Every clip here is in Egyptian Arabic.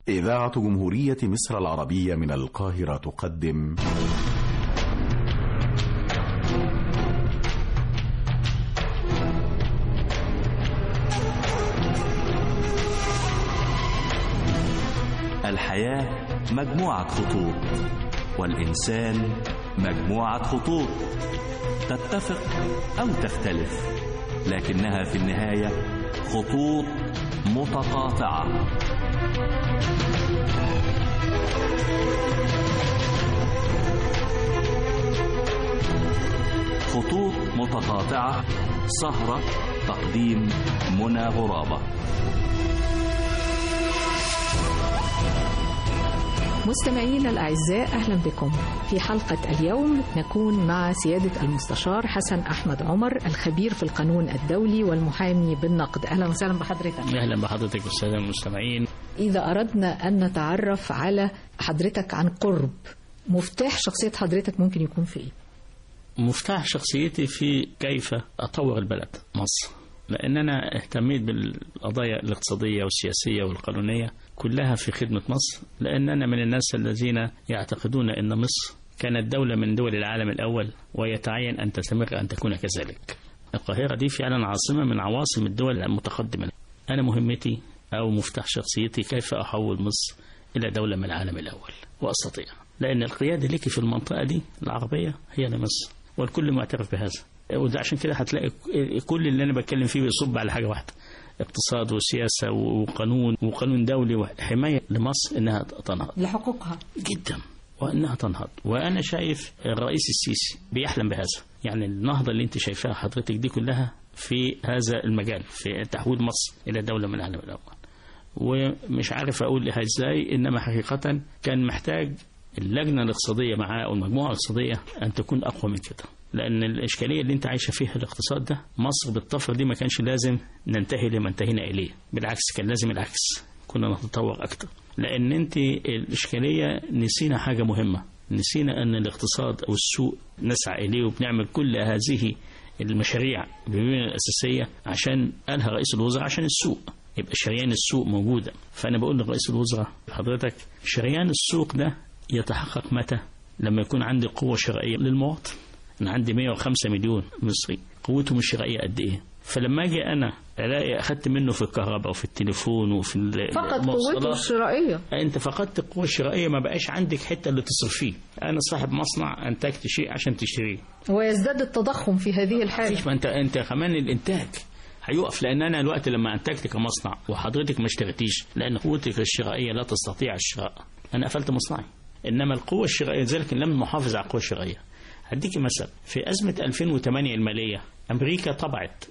إذاعة جمهورية مصر العربية من القاهرة تقدم الحياة مجموعة خطوط والإنسان مجموعة خطوط تتفق أو تختلف لكنها في النهاية خطوط متقاطعة خطوط متقاطعة سهرة تقديم منى غرابة مستمعينا الأعزاء أهلا بكم في حلقة اليوم نكون مع سيادة المستشار حسن أحمد عمر الخبير في القانون الدولي والمحامي بالنقد أهلا وسهلا بحضرتك اهلا بحضرتك الساده المستمعين إذا أردنا أن نتعرف على حضرتك عن قرب مفتاح شخصية حضرتك ممكن يكون في إيه؟ مفتاح شخصيتي في كيف اطور البلد مصر لان انا اهتميت بالقضايا الاقتصاديه والسياسيه والقانونيه كلها في خدمه مصر لان انا من الناس الذين يعتقدون ان مصر كانت دوله من دول العالم الاول ويتعين ان تستمر ان تكون كذلك القاهره دي فعلا عاصمه من عواصم الدول المتقدمه انا مهمتي او مفتاح شخصيتي كيف احول مصر الى دوله من العالم الاول واستطيع لان القياده لك في المنطقه دي العربيه هي لمصر والكل معترف بهذا وده عشان كده هتلاقي كل اللي انا بتكلم فيه بيصب على حاجه واحده اقتصاد وسياسه وقانون وقانون دولي وحمايه لمصر انها تنهض لحقوقها جدا وانها تنهض وانا شايف الرئيس السيسي بيحلم بهذا يعني النهضه اللي انت شايفاها حضرتك دي كلها في هذا المجال في تحويل مصر الى دوله من العالم الاول ومش عارف اقول ازاي انما حقيقه كان محتاج اللجنه الاقتصاديه معاه او المجموعه الاقتصاديه ان تكون اقوى من كده لان الاشكاليه اللي انت عايشه فيها الاقتصاد ده مصر بالطفره دي ما كانش لازم ننتهي لما انتهينا اليه بالعكس كان لازم العكس كنا نتطور اكتر لان انت الاشكاليه نسينا حاجه مهمه نسينا ان الاقتصاد او السوق نسعى اليه وبنعمل كل هذه المشاريع بمبنى الاساسيه عشان قالها رئيس الوزراء عشان السوق يبقى شريان السوق موجوده فانا بقول لرئيس الوزراء حضرتك شريان السوق ده يتحقق متى لما يكون عندي قوه شرائيه للمواطن انا عندي 105 مليون مصري قوتهم الشرائيه قد ايه فلما اجي انا الاقي اخدت منه في الكهرباء وفي التليفون وفي فقط قوته الشرائيه انت فقدت القوه الشرائيه ما بقاش عندك حته اللي تصرف فيه انا صاحب مصنع انتجت شيء عشان تشتريه ويزداد التضخم في هذه الحاله مفيش ما انت انت كمان الانتاج هيقف لان انا الوقت لما انتجت كمصنع وحضرتك ما اشتريتيش لان قوتك الشرائيه لا تستطيع الشراء انا قفلت مصنعي انما القوه الشرائيه لذلك لم نحافظ على القوه الشرائيه هديك مثل في أزمة 2008 المالية أمريكا طبعت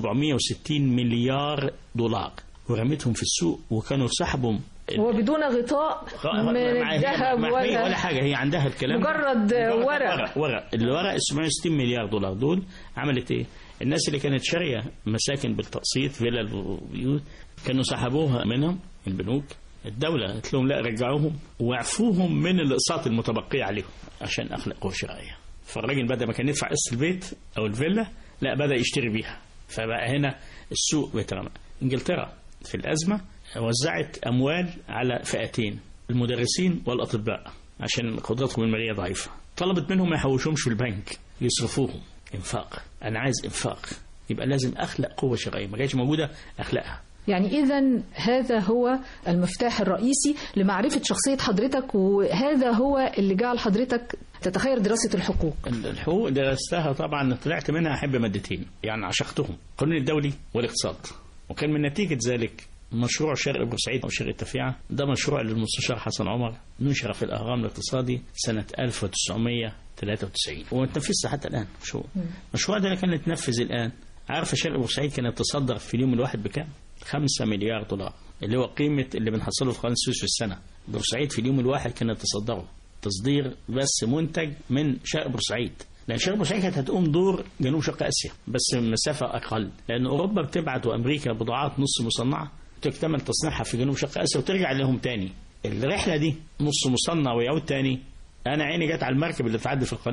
760 مليار دولار ورمتهم في السوق وكانوا سحبوا وبدون غطاء من الذهب ولا, ولا ولا حاجة هي عندها الكلام مجرد ورق ورق ورق الورق ال 760 مليار دولار دول عملت ايه؟ الناس اللي كانت شارية مساكن بالتقسيط فيلا وبيوت كانوا سحبوها منهم البنوك الدولة قالت لهم لا رجعوهم واعفوهم من الاقساط المتبقية عليهم عشان أخلق قوة شرائية فالراجل بدل ما كان يدفع قسط البيت او الفيلا لا بدا يشتري بيها فبقى هنا السوق بيترمى انجلترا في الازمه وزعت اموال على فئتين المدرسين والاطباء عشان قدرتهم الماليه ضعيفه طلبت منهم ما يحوشوهمش في البنك يصرفوهم انفاق انا عايز انفاق يبقى لازم اخلق قوه شرعيه ما كانتش موجوده اخلقها يعني إذا هذا هو المفتاح الرئيسي لمعرفة شخصية حضرتك وهذا هو اللي جعل حضرتك تتخير دراسة الحقوق الحقوق درستها طبعا طلعت منها أحب مادتين يعني عشقتهم القانون الدولي والاقتصاد وكان من نتيجة ذلك مشروع شرق بورسعيد أو شرق التفيعة ده مشروع للمستشار حسن عمر نشر في الأهرام الاقتصادي سنة 1993 ومتنفذش حتى الآن مشروع المشروع ده كان يتنفذ الآن عارفة شرق بورسعيد كانت تصدر في اليوم الواحد بكام؟ 5 مليار دولار اللي هو قيمة اللي بنحصله في قناة السويس في السنة بورسعيد في اليوم الواحد كانت تصدره تصدير بس منتج من شرق بورسعيد لأن شرق بورسعيد كانت هتقوم دور جنوب شرق آسيا بس مسافة أقل لأن أوروبا بتبعت وأمريكا بضاعات نص مصنعة تكتمل تصنيعها في جنوب شرق آسيا وترجع لهم تاني الرحلة دي نص مصنع ويعود تاني أنا عيني جت على المركب اللي تعدي في القناة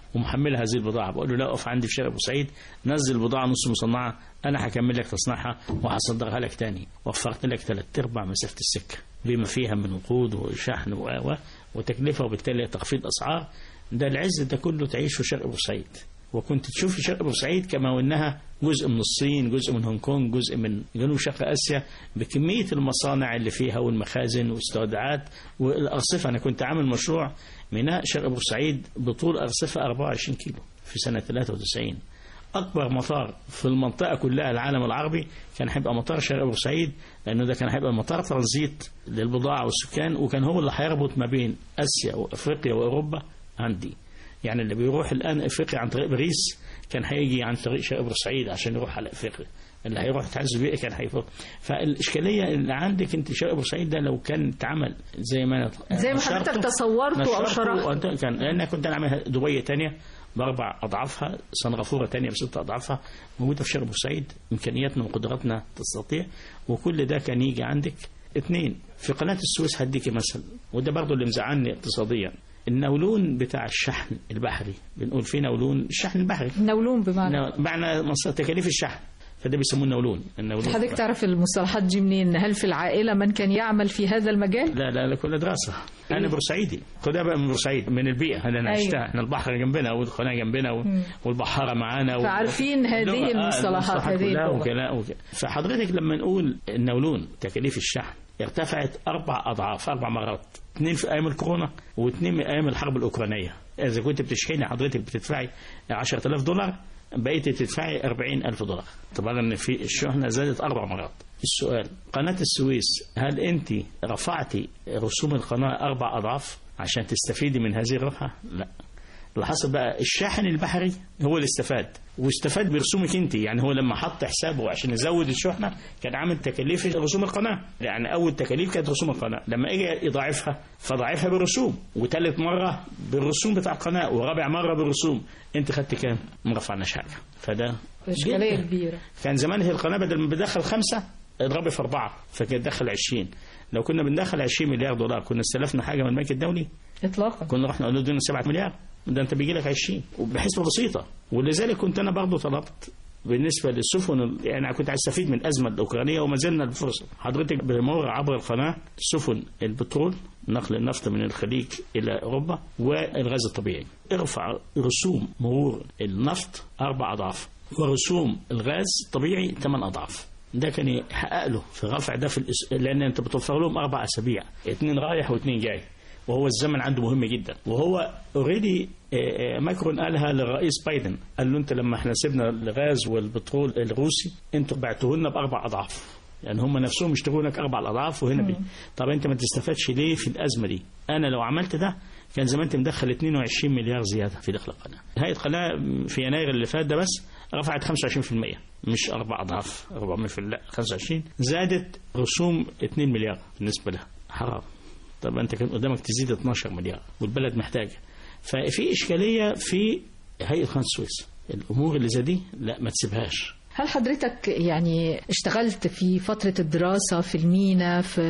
ومحملها هذه البضاعه بقول له لا اقف عندي في شارع بورسعيد نزل البضاعه نص مصنعه انا هكمل لك تصنيعها وهصدرها لك تاني وفرت لك ثلاث ارباع مسافه السكه بما فيها من وقود وشحن و و- وتكلفه وبالتالي تخفيض اسعار ده العز ده كله تعيشه في شرق بورسعيد وكنت تشوف شرق بورسعيد كما وانها جزء من الصين جزء من هونج كونج جزء من جنوب شرق اسيا بكميه المصانع اللي فيها والمخازن والاستودعات والارصفه انا كنت عامل مشروع ميناء شرق بورسعيد بطول ارصفه 24 كيلو في سنه 93 اكبر مطار في المنطقه كلها العالم العربي كان هيبقى مطار شرق بورسعيد لانه ده كان هيبقى مطار ترانزيت للبضاعه والسكان وكان هو اللي هيربط ما بين اسيا وافريقيا واوروبا عندي يعني اللي بيروح الان افريقيا عن طريق باريس كان هيجي عن طريق شرق بورسعيد عشان يروح على افريقيا اللي هيروح الاتحاد السوفيتي كان هيفوق فالاشكاليه اللي عندك انت شرق بورسعيد ده لو كان اتعمل زي ما انا زي ما نشرته- حضرتك تصورته او نشرته شرحته وأنت- كان لان كنت انا عاملها دبي تانية باربع اضعافها سنغافوره تانية بست اضعافها موجوده في شرق بورسعيد امكانياتنا وقدراتنا تستطيع وكل ده كان يجي عندك اثنين في قناه السويس هديكي مثل وده برضه اللي مزعلني اقتصاديا النولون بتاع الشحن البحري بنقول فيه نولون الشحن البحري نولون بمعنى نو- معنى مص- تكاليف الشحن فده بيسموه النولون النولون حضرتك تعرف المصطلحات دي منين هل في العائله من كان يعمل في هذا المجال لا لا لا كل دراسة أنا بورسعيدي خدها بقى من بورسعيد من البيئة اللي أنا أيوة. عشتها إحنا البحر جنبنا والقناة جنبنا و- والبحارة معانا و- فعارفين هذه اللغة- المصطلحات، هذه كلها اللغة. وكلا وكلا. فحضرتك لما نقول النولون تكاليف الشحن ارتفعت أربع أضعاف أربع مرات اثنين في أيام الكورونا واثنين من أيام الحرب الأوكرانية إذا كنت بتشحني حضرتك بتدفعي 10000 دولار بقيت تدفعي 40000 دولار طبعا إن في الشحنة زادت أربع مرات السؤال قناة السويس هل أنت رفعتي رسوم القناة أربع أضعاف عشان تستفيدي من هذه الرفعة؟ لا اللي حصل بقى الشاحن البحري هو اللي استفاد واستفاد برسومك انت يعني هو لما حط حسابه عشان يزود الشحنه كان عامل تكاليف رسوم القناه يعني اول تكاليف كانت رسوم القناه لما اجى يضاعفها فضاعفها بالرسوم وثالث مره بالرسوم بتاع القناه ورابع مره بالرسوم انت خدت كام؟ ما رفعناش حاجه فده اشكاليه جداً. كبيره كان زمان هي القناه بدل ما بدخل خمسه اضربي في اربعه فكانت دخل 20 لو كنا بندخل 20 مليار دولار كنا استلفنا حاجه من البنك الدولي اطلاقا كنا رحنا قلنا ادونا 7 مليار ده انت بيجي لك 20 وبحسبه بسيطه ولذلك كنت انا برضه طلبت بالنسبه للسفن ال- يعني أنا كنت عايز استفيد من الازمه الاوكرانيه وما زلنا الفرصه حضرتك بمر عبر القناه سفن البترول نقل النفط من الخليج الى اوروبا والغاز الطبيعي ارفع رسوم مرور النفط اربع اضعاف ورسوم الغاز الطبيعي ثمان اضعاف ده كان يحقق له في رفع ده في الأس... لان انت بتوفر لهم اربع اسابيع اثنين رايح واثنين جاي وهو الزمن عنده مهم جدا وهو اوريدي ماكرون قالها للرئيس بايدن قال له انت لما احنا سيبنا الغاز والبترول الروسي انتوا بعتوه لنا باربع اضعاف يعني هم نفسهم اشتروا لك اربع اضعاف وهنا بي طب انت ما تستفادش ليه في الازمه دي انا لو عملت ده كان زمان انت مدخل 22 مليار زياده في دخل القناه هيئه القناه في يناير اللي فات ده بس رفعت 25% مش اربع اضعاف 400% لا 25 زادت رسوم 2 مليار بالنسبه لها حرام طب انت كان قدامك تزيد 12 مليار والبلد محتاجه ففي اشكاليه في هيئه قناه السويس الامور اللي زي دي لا ما تسيبهاش هل حضرتك يعني اشتغلت في فترة الدراسة في المينا في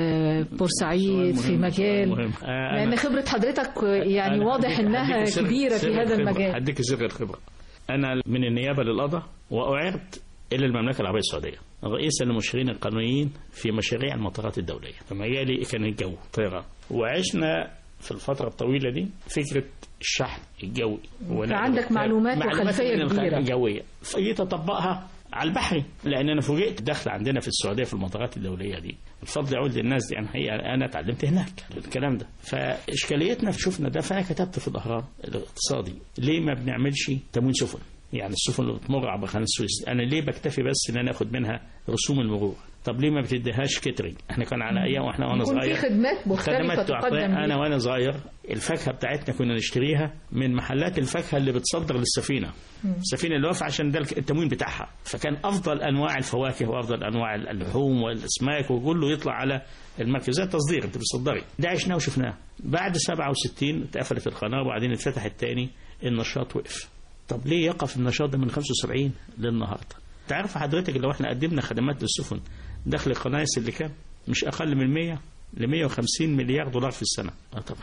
بورسعيد في مهم، مجال مهم. آه، لأن أنا- خبرة حضرتك يعني أنا واضح هديك- إنها هديك سر- كبيرة في سر هذا الخبرة. المجال هديك سر الخبرة أنا من النيابة للقضاء وأعرت إلى المملكة العربية السعودية رئيسا للمشيرين القانونيين في مشاريع المطارات الدولية فمجالي كان الجو طيران وعشنا في الفترة الطويلة دي فكرة الشحن الجوي ونقل فعندك الركاب. معلومات وخلفية من الخ- كبيرة. الجوية فجيت أطبقها على البحري لان انا فوجئت دخل عندنا في السعوديه في المطارات الدوليه دي الفضل يعود للناس دي انا حقيقه انا اتعلمت هناك الكلام ده فاشكاليتنا شفنا ده فانا كتبت في الاهرام الاقتصادي ليه ما بنعملش تموين سفن يعني السفن اللي بتمر عبر قناه السويس انا ليه بكتفي بس ان انا اخد منها رسوم المرور طب ليه ما بتديهاش كيترينج احنا كان على ايام واحنا وانا يكون في صغير خدمات مختلفة خدمات تقدم تعطيها انا ليها. وانا صغير الفاكهه بتاعتنا كنا نشتريها من محلات الفاكهه اللي بتصدر للسفينه السفينه اللي واقفه عشان ده التموين بتاعها فكان افضل انواع الفواكه وافضل انواع اللحوم والاسماك وكله يطلع على المركز زي التصدير انت بتصدري ده عشناه وشفناه بعد 67 اتقفلت القناه وبعدين اتفتحت تاني النشاط وقف طب ليه يقف النشاط ده من 75 للنهارده تعرف حضرتك لو احنا قدمنا خدمات للسفن دخل القناه اللي كام مش اقل من 100 ل 150 مليار دولار في السنه اه طبعا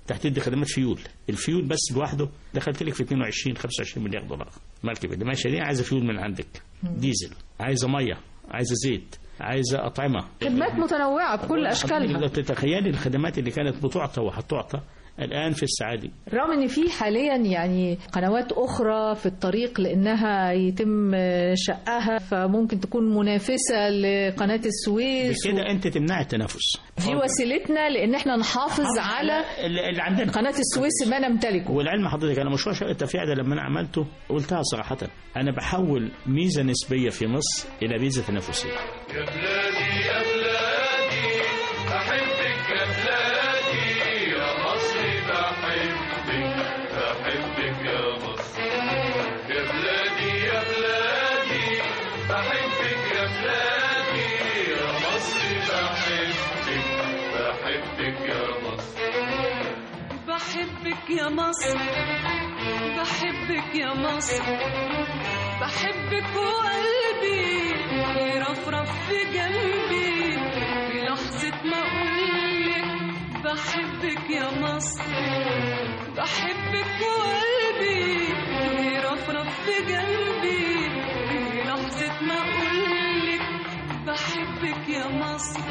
هتدي خدمات فيول الفيول بس لوحده دخلت لك في 22 25 مليار دولار المركبه اللي ماشيه دي عايزه فيول من عندك ديزل عايزه ميه عايزه زيت عايزه اطعمه خدمات متنوعة بكل أشكالها تتخيلي الخدمات اللي كانت بتعطى وهتعطى الان في السعادي رغم ان في حاليا يعني قنوات اخرى في الطريق لانها يتم شقها فممكن تكون منافسه لقناه السويس بكده انت تمنع التنافس دي وسيلتنا لان احنا نحافظ على اللي اللي عندنا قناه السويس ما نمتلكه والعلم حضرتك انا مشروع شقه التفريع ده لما انا عملته قلتها صراحه انا بحول ميزه نسبيه في مصر الى ميزه تنافسيه يا بلادي يا بلادي أحبك يا بلادي يا مصر بحبك بحبك يا مصر يا بلادي يا بلادي بحبك يا بلادي يا مصر بحبك بحبك يا مصر بحبك يا مصر بحبك يا مصر بحبك وقلبي يرفرف في جنبي في لحظة ما أقولك بحبك يا مصر بحبك وقلبي يرفرف في جنبي في لحظة ما أقولك بحبك يا مصر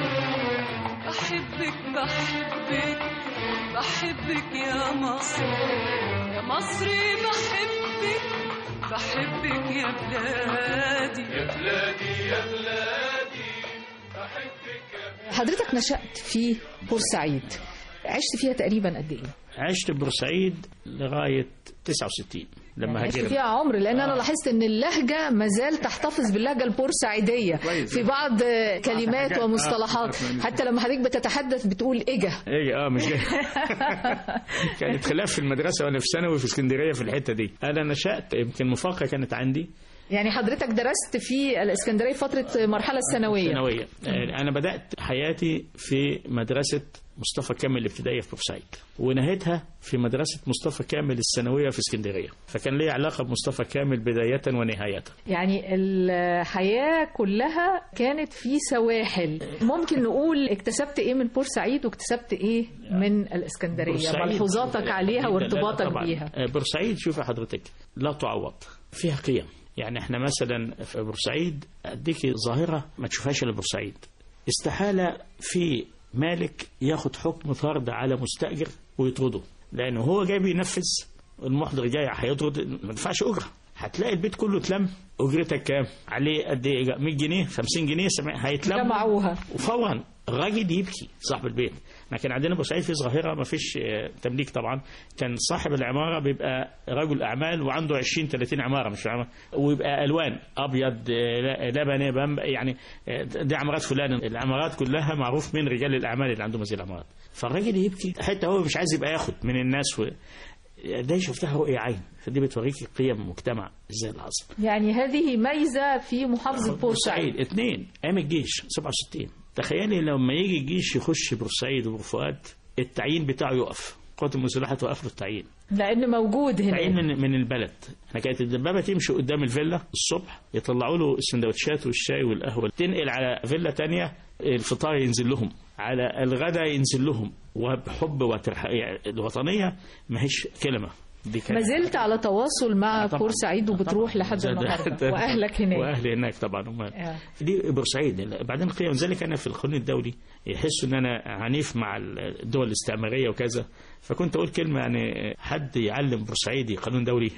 بحبك بحبك بحبك يا مصر يا مصري بحبك بحبك يا بلادي يا بلادي يا بلادي أحبك يا بلادي حضرتك نشأت في بورسعيد عشت فيها تقريبا قد ايه؟ عشت في بورسعيد لغايه 69 لما عشت هاجرنا فيها عمر لان انا لاحظت ان اللهجه ما زال تحتفظ باللهجه البورسعيديه في بعض كلمات حاجات- ومصطلحات آه. حتى لما حضرتك بتتحدث بتقول اجا ايه اه مش جاي كانت خلاف في المدرسه وانا في ثانوي في اسكندريه في الحته دي انا نشات يمكن مفاقه كانت عندي يعني حضرتك درست في الاسكندريه فتره المرحله الثانويه ثانويه آه، انا بدات حياتي في مدرسه مصطفى كامل الابتدائيه في بورسعيد ونهيتها في مدرسه مصطفى كامل الثانويه في اسكندريه فكان لي علاقه بمصطفى كامل بدايه ونهايه يعني الحياه كلها كانت في سواحل ممكن نقول اكتسبت ايه من بورسعيد واكتسبت ايه من الاسكندريه بورسعيد- ملحوظاتك عليها لا، لا، وارتباطك طبعاً. بيها آه، بورسعيد شوف يا حضرتك لا تعوض فيها قيم يعني احنا مثلا في بورسعيد اديك ظاهره ما تشوفهاش الا بورسعيد استحاله في مالك ياخد حكم طرد على مستاجر ويطرده لانه هو جاي بينفذ المحضر جاي هيطرد ما يدفعش اجره هتلاقي البيت كله اتلم اجرتك كام عليه قد ايه 100 جنيه 50 جنيه سمع- هيتلم جمعوها وفورا الراجل يبكي صاحب البيت ما كان عندنا بورسعيد في ظاهره ما فيش آه، تمليك طبعا كان صاحب العماره بيبقى رجل اعمال وعنده 20 30 عماره مش عمارة ويبقى الوان ابيض آه، لا- لبني بم يعني آه، دي عمارات فلان العمارات كلها معروف من رجال الاعمال اللي عندهم هذه العمارات فالراجل يبكي حتى هو مش عايز يبقى ياخد من الناس و... ده شفتها رؤية عين فدي بتوريك قيم مجتمع ازاي اللي حصل يعني هذه ميزه في محافظه بورسعيد بورسعيد اثنين ايام الجيش 67 تخيلي لما يجي الجيش يخش بورسعيد وبورفؤاد التعيين بتاعه يقف القوات المسلحه توقف له التعيين لان موجود تعيين هنا من من البلد احنا كانت الدبابه تمشي قدام الفيلا الصبح يطلعوا له السندوتشات والشاي والقهوه تنقل على فيلا تانية الفطار ينزل لهم على الغداء ينزل لهم وبحب وترح... يعني الوطنيه ما هيش كلمه دي ما زلت على تواصل مع آه طبعاً. بورسعيد وبتروح طبعاً. لحد ده- ده- النهارده ده- واهلك هناك واهلي هناك طبعا هم آه. دي بورسعيد بعدين القيم ذلك انا في القانون الدولي يحسوا ان انا عنيف مع الدول الاستعماريه وكذا فكنت اقول كلمه يعني حد يعلم بورسعيدي قانون دولي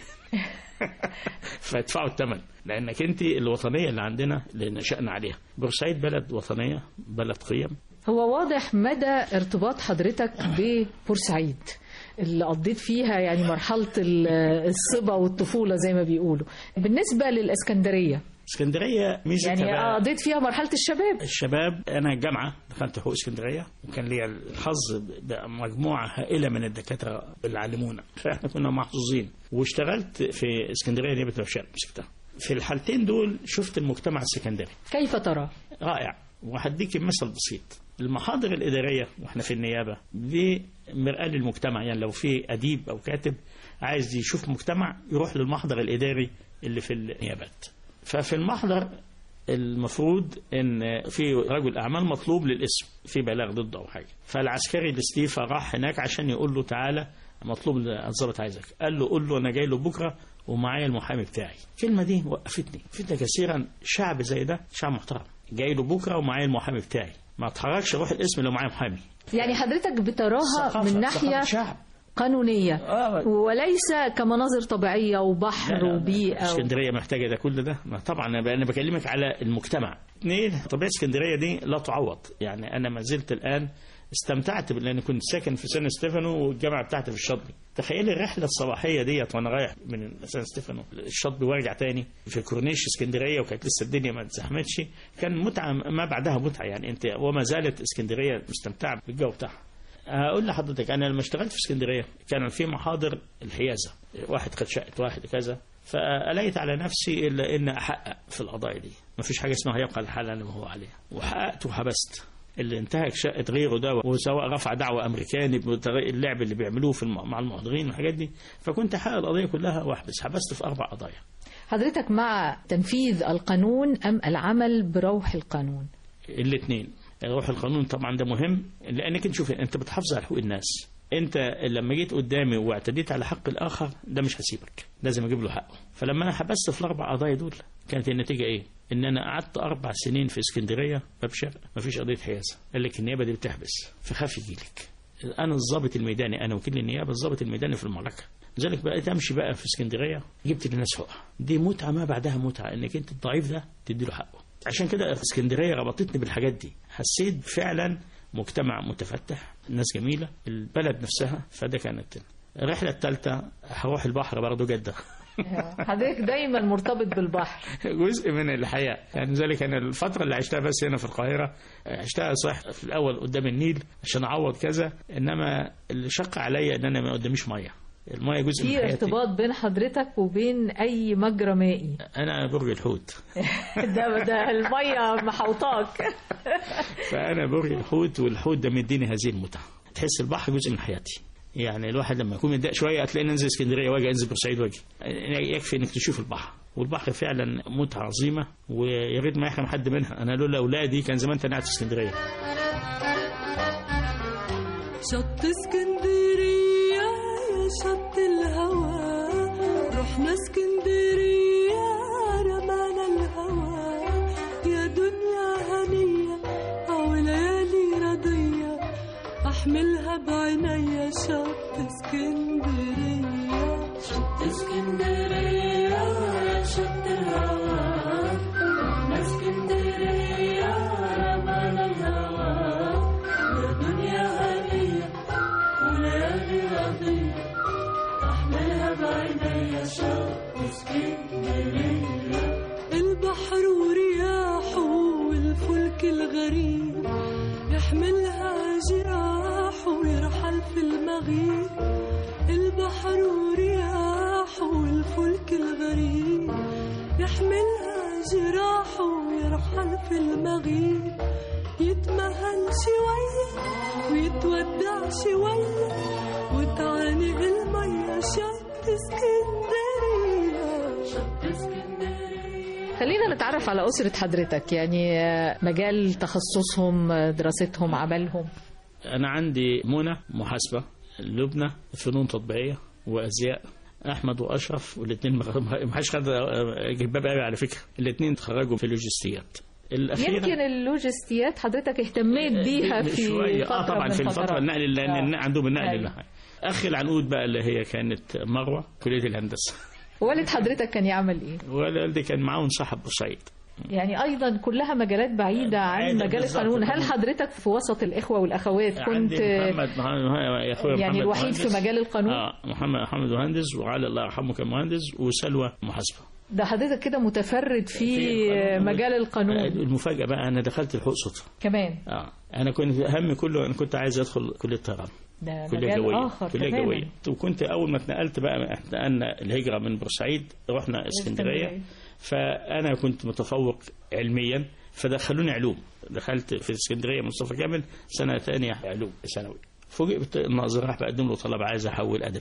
فادفعوا الثمن لانك انت الوطنيه اللي عندنا اللي نشأنا عليها بورسعيد بلد وطنيه بلد قيم هو واضح مدى ارتباط حضرتك ببورسعيد اللي قضيت فيها يعني مرحلة ال- الصبا والطفولة زي ما بيقولوا بالنسبة للإسكندرية اسكندريه ميزتها يعني بقى قضيت فيها مرحلة الشباب الشباب انا الجامعه دخلت حقوق اسكندريه وكان لي الحظ بمجموعه هائله من الدكاتره اللي علمونا فاحنا كنا محظوظين واشتغلت في اسكندريه نيابه الوفشان مسكتها في الحالتين دول شفت المجتمع السكندري كيف ترى؟ رائع وهديك مثل بسيط المحاضر الإدارية وإحنا في النيابة دي مرآة للمجتمع يعني لو في أديب أو كاتب عايز يشوف مجتمع يروح للمحضر الإداري اللي في النيابات ففي المحضر المفروض ان في رجل اعمال مطلوب للاسم في بلاغ ضده او حاجه فالعسكري الاستيفا راح هناك عشان يقول له تعالى مطلوب الضابط عايزك قال له قول له انا جاي له بكره ومعايا المحامي بتاعي الكلمه دي وقفتني فتني كثيرا شعب زي ده شعب محترم جاي له بكره ومعايا المحامي بتاعي ما اتحركش اروح الاسم لو معايا محامي يعني حضرتك بتراها ثقافة- من ناحية ثقافة شعب قانونية آه. وليس كمناظر طبيعية وبحر لا، لا، وبيئة و... اسكندريه محتاجه ده كل ده ما طبعا انا أنا بكلمك على المجتمع اثنين طبيعه اسكندريه دي لا تعوض يعني انا ما زلت الان استمتعت بان كنت ساكن في سان ستيفانو والجامعه بتاعتي في الشاطبي تخيلي الرحله الصباحيه ديت وانا رايح من سان ستيفانو الشاطبي وارجع تاني في كورنيش اسكندريه وكانت لسه الدنيا ما اتزحمتش كان متعه ما بعدها متعه يعني انت وما زالت اسكندريه مستمتعه بالجو بتاعها هقول لحضرتك انا لما اشتغلت في اسكندريه كان في محاضر الحيازه واحد خد شقه واحد كذا فقليت على نفسي الا ان احقق في القضايا دي مفيش حاجه اسمها يبقى الحال اللي هو عليها وحققت وحبست اللي انتهك شقه غيره ده وسواء رفع دعوه امريكاني بطريق اللعب اللي بيعملوه في الم- مع المحاضرين والحاجات دي فكنت احقق القضيه كلها واحبس حبست في اربع قضايا حضرتك مع تنفيذ القانون أم العمل بروح القانون الاثنين روح القانون طبعا ده مهم لانك انت شوف انت بتحافظ على حقوق الناس انت لما جيت قدامي واعتديت على حق الاخر ده مش هسيبك لازم اجيب له حقه فلما انا حبست في الاربع قضايا دول كانت النتيجه ايه ان انا قعدت اربع سنين في اسكندريه باب شرق مفيش قضيه حيازه قال لك النيابه دي بتحبس فخاف يجيلك انا الضابط الميداني انا وكيل النيابه الضابط الميداني في المعركه لذلك بقيت امشي بقى في اسكندريه جبت للناس حقوقها دي متعه ما بعدها متعه انك انت الضعيف ده تدي له حقه عشان كده اسكندريه ربطتني بالحاجات دي حسيت فعلا مجتمع متفتح الناس جميله البلد نفسها فده كانت الرحله الثالثه هروح البحر برضه جده حضرتك دايما مرتبط بالبحر جزء من الحياه يعني ذلك انا الفتره اللي عشتها بس هنا في القاهره عشتها صح في الاول قدام النيل عشان اعوض كذا انما اللي شق عليا ان انا ما قداميش ميه الميه جزء من في حياتي ارتباط بين حضرتك وبين أي مجرى مائي انا برج الحوت ده ده المية محوطاك فانا برج الحوت والحوت ده مديني هذه المتعه تحس البحر جزء من حياتي يعني الواحد لما يكون متضايق شويه هتلاقي ننزل اسكندريه واجي انزل بورسعيد واجي يكفي انك تشوف البحر والبحر فعلا متعه عظيمه ويا ريت ما يحرم حد منها انا لولا اولادي كان زمان انا قاعد في اسكندريه شط اسكندرية يا شط الهوى رحنا اسكندرية رمانا الهوى يا دنيا هنية أو ليالي رضية أحملها بعينيا شط اسكندرية شط اسكندرية يا شط الهوى رحنا اسكندرية رمانا الهوى يا دنيا هنية وليالي رضية أحملها بعينيا شوق اسكندرية البحر ورياحه والفلك الغريب يحملها جراحه ويرحل في المغيب البحر ورياحه والفلك الغريب يحملها جراحه ويرحل في المغيب يتمهل شوية ويتودع شوية وتعانق المية شط اسكندرية شط اسكندرية خلينا نتعرف على أسرة حضرتك يعني آه، مجال تخصصهم آه، دراستهم عملهم انا عندي منى محاسبه لبنى فنون تطبيقيه وازياء احمد واشرف والاثنين ما حدش خد جلباب قوي على فكره الاثنين اتخرجوا في اللوجستيات الاخيره يمكن اللوجستيات حضرتك اهتميت بيها في شوية فترة اه طبعا من في الفتره الفترات. النقل لان آه. الن- عندهم النقل أيوة. اللي اخي العنقود بقى اللي هي كانت مروه كليه الهندسه والد حضرتك كان يعمل ايه؟ والدي كان معاهم صاحب بورسعيد يعني ايضا كلها مجالات بعيده عن بعيدة مجال بالظبط. القانون هل حضرتك في وسط الاخوه والاخوات كنت عندي محمد محمد يا اخويا يعني محمد الوحيد مهندس. في مجال القانون اه محمد محمد مهندس وعلي الله يرحمه كان مهندس وسلوى محاسبه ده حضرتك كده متفرد في في القانون. مجال القانون المفاجاه بقى انا دخلت الحقوق صدفه كمان اه انا كنت همي كله انا كنت عايز ادخل كليه الطيران ده كليه مجال جويه اخر كليه تماماً. جويه وكنت اول ما اتنقلت بقى اتنقلنا الهجره من بورسعيد رحنا اسكندريه فانا كنت متفوق علميا فدخلوني علوم دخلت في اسكندريه مصطفى كامل سنه ثانيه علوم ثانوي فوجئت الناظر راح بقدم له طلب عايز احول ادبي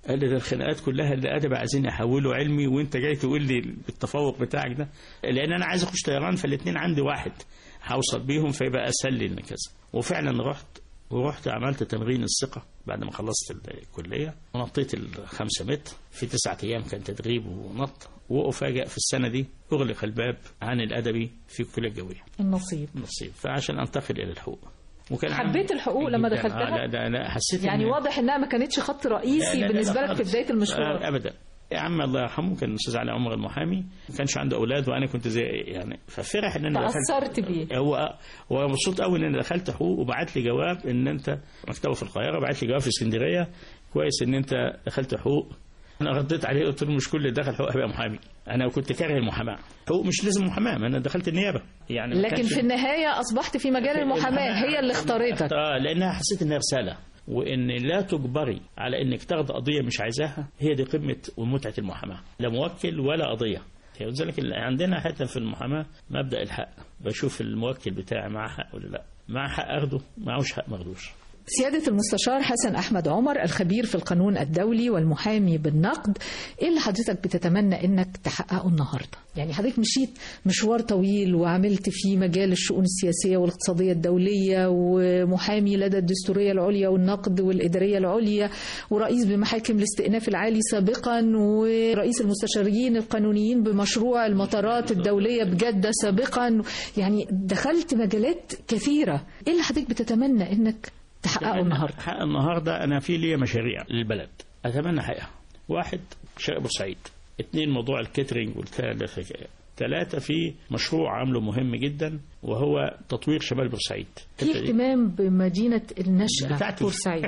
قال لي ده الخناقات كلها اللي ادب عايزين يحولوا علمي وانت جاي تقول لي بالتفوق بتاعك ده لان انا عايز اخش طيران فالاثنين عندي واحد هوصل بيهم فيبقى اسهل لي ان كذا وفعلا رحت ورحت عملت تمرين الثقة بعد ما خلصت الكلية ونطيت الخمسة متر في تسعة أيام كان تدريب ونط وأفاجأ في السنة دي أغلق الباب عن الأدبي في الكلية الجوية النصيب نصيب فعشان أنتقل إلى الحقوق وكان حبيت عندي- الحقوق لما جداً. دخلتها؟ آه لا لا لا حسيت يعني إن- واضح انها ما كانتش خط لا، رئيسي لا، لا، بالنسبه لا لك في خالص. بدايه المشوار آه، ابدا يا عم الله يرحمه كان الاستاذ علي عمر المحامي ما كانش عنده اولاد وانا كنت زي يعني ففرح ان انا دخلت تاثرت بيه هو هو مبسوط قوي ان انا دخلت حقوق وبعت لي جواب ان انت مكتبه في القاهره بعت لي جواب في اسكندريه كويس ان انت دخلت حقوق انا رديت عليه قلت له مش كل اللي دخل حقوق هيبقى محامي انا كنت كاره المحاماه حقوق مش لازم محاماه ما انا دخلت النيابه يعني ما لكن كانش- في النهايه اصبحت في مجال المحاماه هي اللي اختارتك اه لانها حسيت انها رساله وان لا تجبري على انك تاخد قضيه مش عايزاها هي دي قمه ومتعه المحاماه لا موكل ولا قضيه ولذلك اللي عندنا حتى في المحاماه مبدا الحق بشوف الموكل بتاعي معاه حق ولا لا معاه حق اخده معهوش حق ما اخدوش سيادة المستشار حسن أحمد عمر الخبير في القانون الدولي والمحامي بالنقد إيه اللي حضرتك بتتمنى إنك تحققه النهاردة؟ يعني حضرتك مشيت مشوار طويل وعملت في مجال الشؤون السياسية والاقتصادية الدولية ومحامي لدى الدستورية العليا والنقد والإدارية العليا ورئيس بمحاكم الاستئناف العالي سابقا ورئيس المستشارين القانونيين بمشروع المطارات الدولية بجدة سابقا يعني دخلت مجالات كثيرة إيه اللي حضرتك بتتمنى إنك تحققه النهارده حق النهارده انا في لي مشاريع للبلد اتمنى احققها واحد شرق بورسعيد اثنين موضوع الكاترينج والثلاث ثلاثة في مشروع عامله مهم جدا وهو تطوير شمال بورسعيد في اهتمام بمدينة النشأة بتاعتي. بورسعيد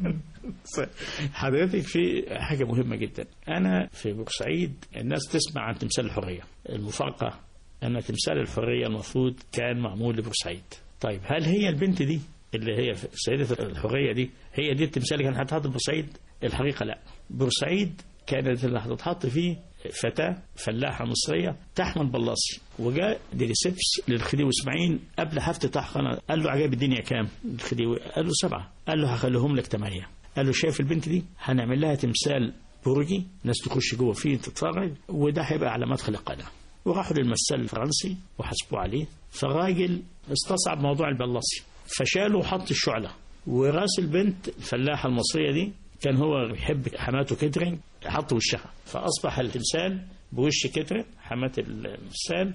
حضرتك في حاجة مهمة جدا أنا في بورسعيد الناس تسمع عن تمثال الحرية المفارقة أن تمثال الحرية المفروض كان معمول لبورسعيد طيب هل هي البنت دي اللي هي سيدة الحرية دي هي دي التمثال اللي كان هتتحط في بورسعيد الحقيقة لا بورسعيد كانت اللي هتتحط فيه فتاة فلاحة مصرية تحمل بلاصي وجاء ديليسيبس للخديوي اسماعيل قبل حفلة تحقن قال له عجائب الدنيا كام الخديوي قال له سبعة قال له هخليهم لك ثمانية قال له شايف البنت دي هنعمل لها تمثال برجي ناس تخش جوه فيه تتفرج وده هيبقى على مدخل القناة وراحوا للمثال الفرنسي وحسبوا عليه فالراجل استصعب موضوع البلاصي فشاله وحط الشعلة وراس البنت الفلاحة المصرية دي كان هو بيحب حماته كترين حط وشها فأصبح التمثال بوش كترين حمات التمثال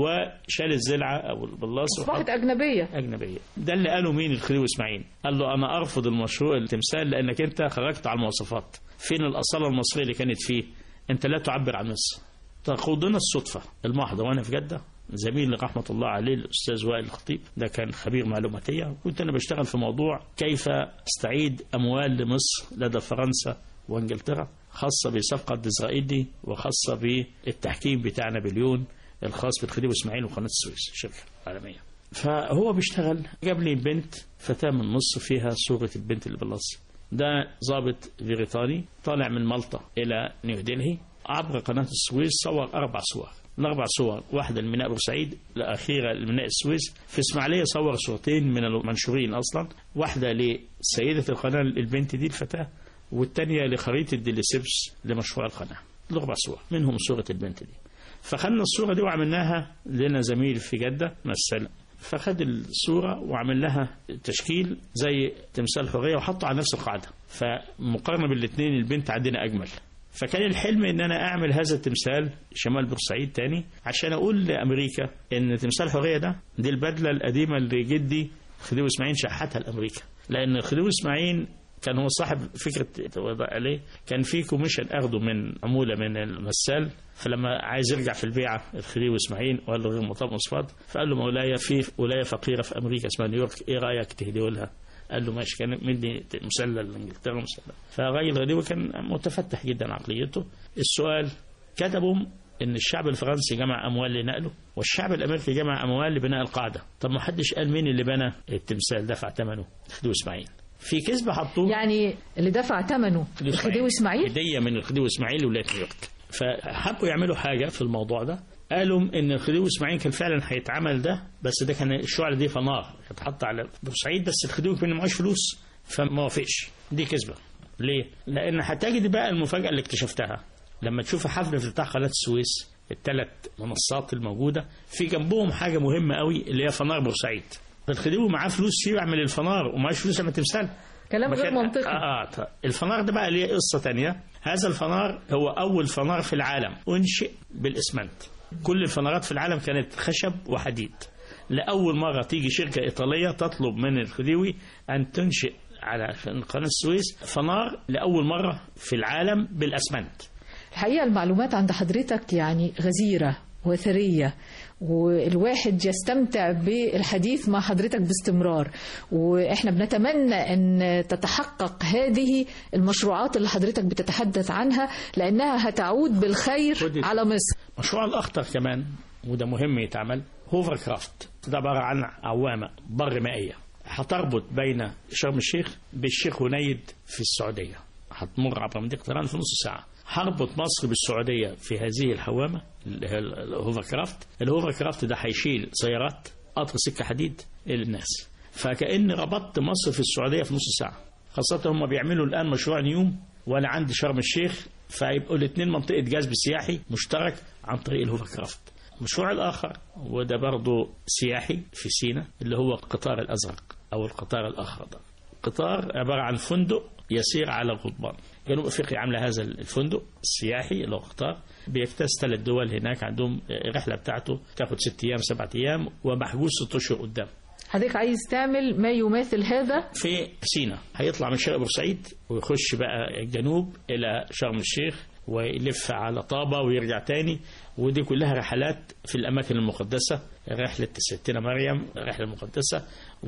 وشال الزلعة أو البلاص أصبحت أجنبية أجنبية ده اللي قاله مين الخديوي إسماعيل قال له أنا أرفض المشروع التمثال لأنك أنت خرجت على المواصفات فين الأصالة المصرية اللي كانت فيه أنت لا تعبر عن مصر تقودنا الصدفة المحضة وأنا في جدة زميلي رحمة الله عليه الأستاذ وائل الخطيب ده كان خبير معلوماتية كنت أنا بشتغل في موضوع كيف استعيد أموال لمصر لدى فرنسا وانجلترا خاصة بصفقة إسرائيلي وخاصة بالتحكيم بتاع نابليون الخاص بالخديوي إسماعيل وقناة السويس شركة عالمية فهو بيشتغل جاب لي بنت فتاة من مصر فيها صورة البنت اللي باللاصي ده ضابط بريطاني طالع من مالطا إلى نيودلهي عبر قناة السويس صور أربع صور الأربع صور واحدة لميناء بورسعيد الأخيرة لميناء السويس في إسماعيلية صور صورتين من المنشورين أصلا واحدة لسيدة القناة البنت دي الفتاة والتانية لخريطة ديليسيبس لمشروع القناة الأربع صور منهم صورة البنت دي فخدنا الصورة دي وعملناها لنا زميل في جدة مثل فخد الصورة وعمل لها تشكيل زي تمثال حرية وحطه على نفس القاعدة فمقارنة بالاثنين البنت عندنا أجمل فكان الحلم ان انا اعمل هذا التمثال شمال بورسعيد تاني عشان اقول لامريكا ان تمثال حريه ده دي البدله القديمه اللي جدي خديوي اسماعيل شحتها لامريكا لان خديوي اسماعيل كان هو صاحب فكره وضع عليه كان في كوميشن اخده من عموله من المثال فلما عايز يرجع في البيعه الخديوي اسماعيل وقال له غير مطاب مصفات فقال له مولاي في ولايه فقيره في امريكا اسمها نيويورك ايه رايك تهديه لها؟ قال له ماشي كان مدي مسلل لانجلترا مسلل فالراجل غريب كان متفتح جدا عقليته السؤال كتبوا ان الشعب الفرنسي جمع اموال لنقله والشعب الامريكي جمع اموال لبناء القاعده طب ما حدش قال مين اللي بنى التمثال دفع ثمنه خديوي اسماعيل في كذبه حطوه يعني اللي دفع ثمنه الخديوي إسماعيل هديه من الخديوي اسماعيل ولايه نيويورك فحبوا يعملوا حاجه في الموضوع ده قالوا ان الخديوي اسماعيل كان فعلا هيتعمل ده بس ده كان الشعله دي فنار هتحط على بورسعيد بس الخديوي كان معهوش فلوس فما وافقش دي كذبه ليه؟ لان هتجد بقى المفاجاه اللي اكتشفتها لما تشوف حفل افتتاح قناه السويس الثلاث منصات الموجوده في جنبهم حاجه مهمه قوي اللي هي فنار بورسعيد الخديوي معاه فلوس يعمل الفنار ومعاش فلوس يعمل تمثال كلام غير مكان- منطقي آه آه الفنار ده بقى ليه قصة تانية هذا الفنار هو أول فنار في العالم أنشئ بالإسمنت كل الفنارات في العالم كانت خشب وحديد لأول مرة تيجي شركة إيطالية تطلب من الخديوي أن تنشئ على قناة السويس فنار لأول مرة في العالم بالأسمنت الحقيقة المعلومات عند حضرتك يعني غزيرة وثرية والواحد يستمتع بالحديث مع حضرتك باستمرار واحنا بنتمنى ان تتحقق هذه المشروعات اللي حضرتك بتتحدث عنها لانها هتعود بالخير خدي. على مصر مشروع الأخطر كمان وده مهم يتعمل هوفر كرافت ده عبارة عن عوامة بر مائية هتربط بين شرم الشيخ بالشيخ هنيد في السعودية هتمر عبر مدينة طيران في نص ساعة هربط مصر بالسعودية في هذه الحوامة اللي هي الهوفر كرافت الهوفر كرافت ده هيشيل سيارات قطر سكة حديد للناس فكأن ربطت مصر في السعودية في نص ساعة خاصة هم بيعملوا الآن مشروع نيوم وأنا عندي شرم الشيخ فيبقوا الاثنين منطقة جذب سياحي مشترك عن طريق الهوفر كرافت المشروع الآخر وده برضه سياحي في سينا اللي هو القطار الأزرق أو القطار الأخضر قطار عبارة عن فندق يسير على القضبان جنوب افريقيا عامله هذا الفندق السياحي اللي هو قطار بيجتاز ثلاث دول هناك عندهم الرحله بتاعته تاخد ست ايام سبعة ايام ومحجوز ست اشهر قدام حضرتك عايز تعمل ما يماثل هذا في سينا هيطلع من شرق بورسعيد ويخش بقى الجنوب الى شرم الشيخ ويلف على طابة ويرجع تاني ودي كلها رحلات في الأماكن المقدسة رحلة ستنا مريم رحلة مقدسة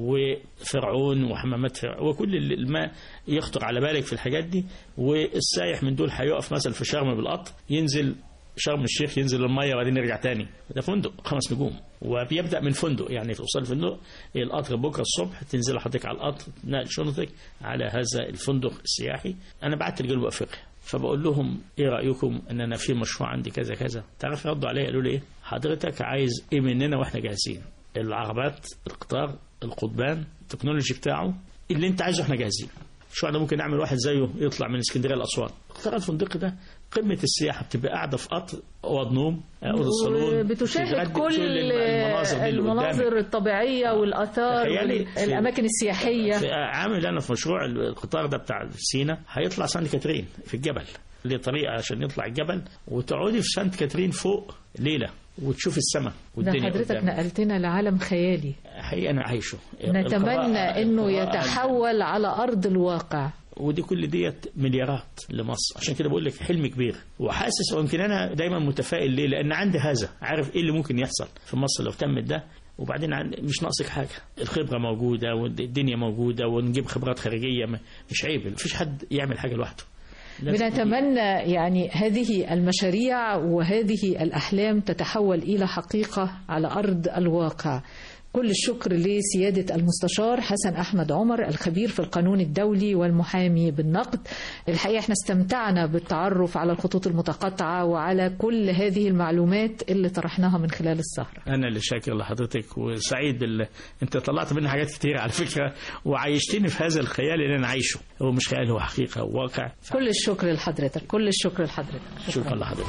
وفرعون وحمامات فرعون وكل اللي ما يخطر على بالك في الحاجات دي والسايح من دول هيقف مثلا في شرم بالقطر ينزل شرم الشيخ ينزل المية وبعدين يرجع تاني ده فندق خمس نجوم وبيبدأ من فندق يعني في وصول الفندق القطر بكرة الصبح تنزل حضرتك على القطر تنقل شنطتك على هذا الفندق السياحي أنا بعت لجنوب أفريقيا فبقول لهم ايه رايكم ان انا في مشروع عندي كذا كذا تعرف ردوا عليا قالوا لي ايه حضرتك عايز ايه مننا واحنا جاهزين العربات القطار القضبان التكنولوجي بتاعه اللي انت عايزه احنا جاهزين شو انا ممكن اعمل واحد زيه يطلع من اسكندريه لاسوان القطار الفندقي ده قمه السياحه بتبقى قاعده في قطر اوض نوم اوضه الصالون بتشاهد تتغدى كل المناظر دي اللي قدامك. المناظر الطبيعية والآثار تخيلي في- والأماكن السياحية في- عامل انا في مشروع القطار ده بتاع سينا هيطلع سانت كاترين في الجبل ليه طريقه عشان يطلع الجبل وتقعدي في سانت كاترين فوق ليله وتشوف السماء ده والدنيا حضرتك قدامك. نقلتنا لعالم خيالي حقيقه انا عايشه نتمنى القراءة- انه القراءة- يتحول على ارض الواقع ودي كل ديت مليارات لمصر عشان كده بقول لك حلم كبير وحاسس ويمكن انا دايما متفائل ليه لان عندي هذا عارف ايه اللي ممكن يحصل في مصر لو تمت ده وبعدين عن- مش ناقصك حاجه الخبره موجوده والدنيا موجوده ونجيب خبرات خارجيه ما- مش عيب مفيش حد يعمل حاجه لوحده لازم بنتمنى يعني هذه المشاريع وهذه الأحلام تتحول إلى حقيقة على أرض الواقع كل الشكر لسيادة المستشار حسن أحمد عمر الخبير في القانون الدولي والمحامي بالنقد الحقيقة احنا استمتعنا بالتعرف على الخطوط المتقاطعة وعلى كل هذه المعلومات اللي طرحناها من خلال السهرة انا اللي شاكر لحضرتك وسعيد بال... انت طلعت مني حاجات كتير على فكره وعيشتني في هذا الخيال اللي انا عايشه هو مش خيال هو حقيقه وواقع كل الشكر لحضرتك كل الشكر لحضرتك شكرا لحضرتك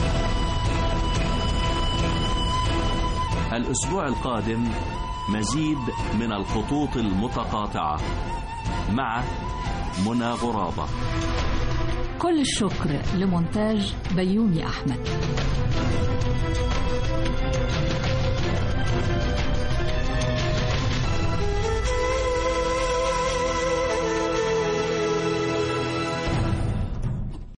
الأسبوع القادم مزيد من الخطوط المتقاطعة مع منى غرابة كل الشكر لمونتاج بيومي أحمد